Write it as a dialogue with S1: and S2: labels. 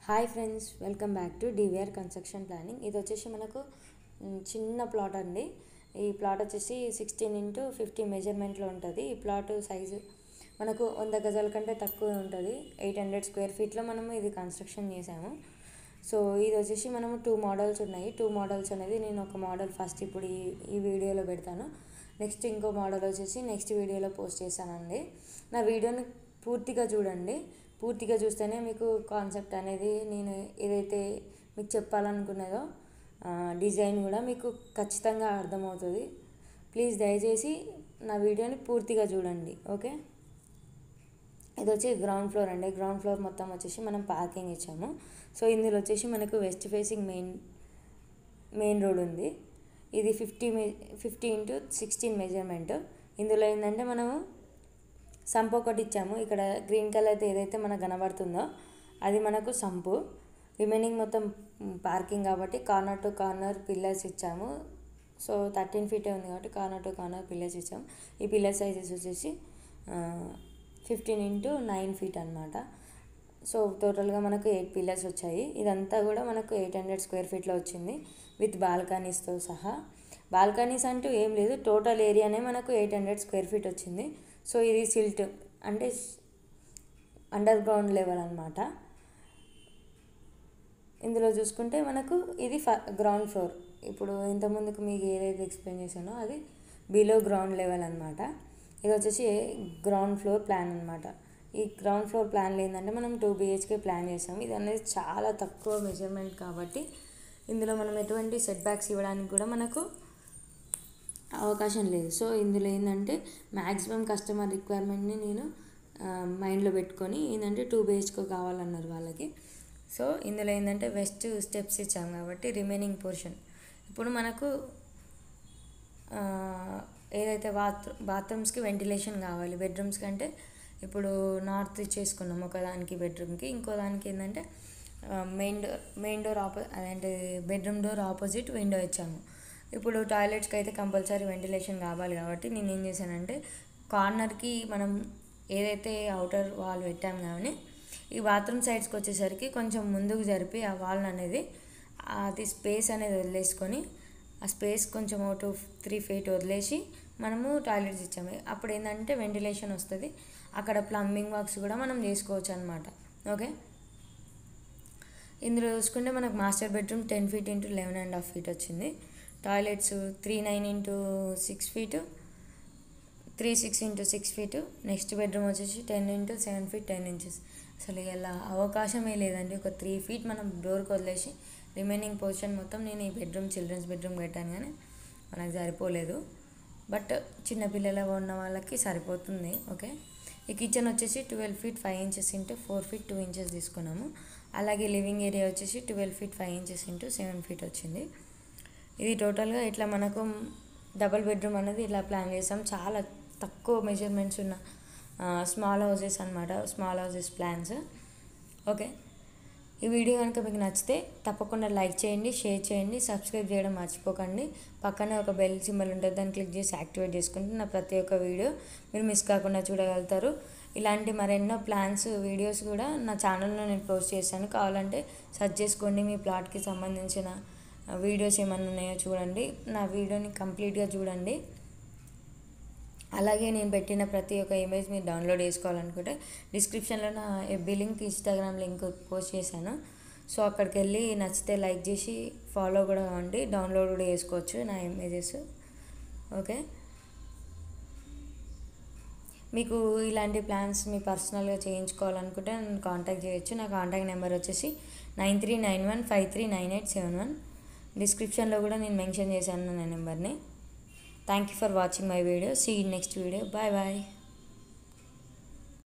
S1: hi friends welcome back to DVR construction planning ఇది వచ్చేసి మనకు మ్, చిన్న ప్లాట్ అండి ఈ ప్లాట్ వచ్చేసి సిక్స్టీన్ ఇంటూ ఫిఫ్టీ మెజర్మెంట్లో ఉంటుంది ఈ ప్లాట్ సైజు మనకు వంద గజాల కంటే తక్కువ ఉంటుంది ఎయిట్ హండ్రెడ్ స్క్వేర్ ఫీట్లో మనము ఇది కన్స్ట్రక్షన్ చేసాము సో ఇది వచ్చేసి మనము టూ మోడల్స్ ఉన్నాయి టూ మోడల్స్ అనేది నేను ఒక మోడల్ ఫస్ట్ ఇప్పుడు ఈ ఈ వీడియోలో పెడతాను నెక్స్ట్ ఇంకో మోడల్ వచ్చేసి నెక్స్ట్ వీడియోలో పోస్ట్ చేశానండి నా వీడియోని పూర్తిగా చూడండి పూర్తిగా చూస్తేనే మీకు కాన్సెప్ట్ అనేది నేను ఏదైతే మీకు చెప్పాలనుకున్నదో ఆ, డిజైన్ కూడా మీకు ఖచ్చితంగా అర్థమవుతుంది ప్లీజ్ దయచేసి నా వీడియోని పూర్తిగా చూడండి ఓకే ఇది వచ్చి గ్రౌండ్ ఫ్లోర్ అండి గ్రౌండ్ ఫ్లోర్ మొత్తం వచ్చేసి మనం పార్కింగ్ ఇచ్చాము సో ఇందులో వచ్చేసి మనకు west facing main main road ఉంది ఇది ఫిఫ్టీ మే ఫిఫ్టీ ఇంటూ సిక్స్టీన్ మెజర్మెంట్ ఇందులో ఏంటంటే మనము సంపు ఒకటి ఇచ్చాము ఇక్కడ గ్రీన్ కలర్ ఏదైతే మనకు కనబడుతుందో అది మనకు సంపు రిమైనింగ్ మొత్తం పార్కింగ్ కాబట్టి కార్నర్ టు కార్నర్ పిల్లర్స్ ఇచ్చాము సో థర్టీన్ ఫీటే ఉంది కాబట్టి కార్నర్ టు కార్నర్ పిల్లర్స్ ఇచ్చాము ఈ పిల్లర్ సైజెస్ వచ్చేసి ఫిఫ్టీన్ ఇంటూ నైన్ ఫీట్ అనమాట సో టోటల్గా మనకు ఎయిట్ పిల్లర్స్ వచ్చాయి ఇదంతా కూడా మనకు ఎయిట్ హండ్రెడ్ స్క్వేర్ ఫీట్లో వచ్చింది విత్ బాల్కనీస్తో సహా బాల్కనీస్ అంటూ ఏం లేదు టోటల్ ఏరియానే మనకు ఎయిట్ హండ్రెడ్ స్క్వేర్ ఫీట్ వచ్చింది సో ఇది సిల్ట్ అంటే అండర్ గ్రౌండ్ లెవెల్ అనమాట ఇందులో చూసుకుంటే మనకు ఇది ఫ గ్రౌండ్ ఫ్లోర్ ఇప్పుడు ఇంతకుముందుకు మీకు ఏదైతే ఎక్స్ప్లెయిన్ చేశానో అది బిలో గ్రౌండ్ లెవెల్ అనమాట ఇది వచ్చేసి గ్రౌండ్ ఫ్లోర్ ప్లాన్ అనమాట ఈ గ్రౌండ్ ఫ్లోర్ ప్లాన్లో ఏంటంటే మనం టూ బిహెచ్కే ప్లాన్ చేసాం ఇది అనేది చాలా తక్కువ మెజర్మెంట్ కాబట్టి ఇందులో మనం ఎటువంటి సెట్ బ్యాక్స్ ఇవ్వడానికి కూడా మనకు అవకాశం లేదు సో ఇందులో ఏంటంటే మ్యాక్సిమం కస్టమర్ రిక్వైర్మెంట్ని నేను ఆ, మైండ్లో పెట్టుకొని ఏంటంటే టూ బిహెచ్కో కావాలన్నారు వాళ్ళకి సో ఇందులో ఏంటంటే వెస్ట్ స్టెప్స్ ఇచ్చాం కాబట్టి రిమైనింగ్ పోర్షన్ ఇప్పుడు మనకు ఆ, ఏదైతే బాత్ బాత్రూమ్స్కి వెంటిలేషన్ కావాలి బెడ్రూమ్స్ కంటే ఇప్పుడు నార్త్ ఇచ్చేసుకున్నాం ఒకదానికి బెడ్రూమ్కి ఇంకో దానికి ఏంటంటే మెయిన్ డోర్ మెయిన్ డోర్ ఆపో అదేంటి బెడ్రూమ్ డోర్ ఆపోజిట్ విండో ఇచ్చాము ఇప్పుడు టాయిలెట్స్కి అయితే కంపల్సరీ వెంటిలేషన్ కావాలి కాబట్టి నేను ఏం చేశానంటే కార్నర్కి మనం ఏదైతే అవుటర్ వాల్ పెట్టాం కానీ ఈ బాత్రూమ్ సైడ్స్కి వచ్చేసరికి కొంచెం ముందుకు జరిపి ఆ వాల్ అనేది అది స్పేస్ అనేది వదిలేసుకొని ఆ స్పేస్ కొంచెం ఒక టూ త్రీ ఫీట్ వదిలేసి మనము టాయిలెట్స్ ఇచ్చాము అప్పుడు ఏంటంటే వెంటిలేషన్ వస్తుంది అక్కడ ప్లంబింగ్ వర్క్స్ కూడా మనం చేసుకోవచ్చు అనమాట ఓకే ఇందులో చూసుకుంటే మనకు master bedroom ten feet into eleven and half feet వచ్చింది toilets three nine into six feet three six into six feet next bedroom వచ్చేసి ten into seven feet ten inches అసలు ఇలా అవకాశమే లేదండి ఒక త్రీ ఫీట్ మనం డోర్కి వదిలేసి రిమైనింగ్ పొజిషన్ మొత్తం నేను ఈ బెడ్రూమ్ చిల్డ్రన్స్ బెడ్రూమ్ కట్టాను కానీ మనకు సరిపోలేదు బట్ చిన్నపిల్లలు ఉన్న వాళ్ళకి సరిపోతుంది ఓకే ఈ కిచెన్ వచ్చేసి twelve feet five inches into four feet two inches తీసుకున్నాము అలాగే లివింగ్ ఏరియా వచ్చేసి twelve feet five inches into seven feet వచ్చింది ఇది టోటల్గా ఇట్లా మనకు డబల్ బెడ్రూమ్ అనేది ఇలా ప్లాన్ చేసాం చాలా తక్కువ మెజర్మెంట్స్ ఉన్న స్మాల్ హౌసెస్ అనమాట స్మాల్ హౌసెస్ ప్లాన్స్ ఓకే ఈ వీడియో కనుక మీకు నచ్చితే తప్పకుండా లైక్ చేయండి షేర్ చేయండి సబ్స్క్రైబ్ చేయడం మర్చిపోకండి పక్కనే ఒక బెల్ సింబల్ ఉంటుంది దాన్ని క్లిక్ చేసి యాక్టివేట్ చేసుకుంటే నా ప్రతి ఒక్క వీడియో మీరు మిస్ కాకుండా చూడగలుగుతారు ఇలాంటి మరెన్నో ప్లాన్స్ వీడియోస్ కూడా నా ఛానల్లో నేను పోస్ట్ చేశాను కావాలంటే సెర్చ్ చేసుకోండి మీ ప్లాట్కి సంబంధించిన వీడియోస్ ఏమైనా ఉన్నాయో చూడండి నా వీడియోని కంప్లీట్గా చూడండి అలాగే నేను పెట్టిన ప్రతి ఒక్క ఇమేజ్ మీరు డౌన్లోడ్ చేసుకోవాలనుకుంటే డిస్క్రిప్షన్లో నా FB link Instagram link post చేశాను సో అక్కడికి వెళ్ళి నచ్చితే లైక్ చేసి ఫాలో కూడా అవ్వండి డౌన్లోడ్ కూడా చేసుకోవచ్చు నా ఇమేజెస్ ఓకే మీకు ఇలాంటి ప్లాన్స్ మీ పర్సనల్గా చేయించుకోవాలనుకుంటే నన్ను కాంటాక్ట్ చేయొచ్చు నా కాంటాక్ట్ నెంబర్ వచ్చేసి nine three nine one five three nine eight seven one డిస్క్రిప్షన్లో కూడా నేను మెన్షన్ చేశాను నా నెంబర్ని thank you for watching my video see next video bye bye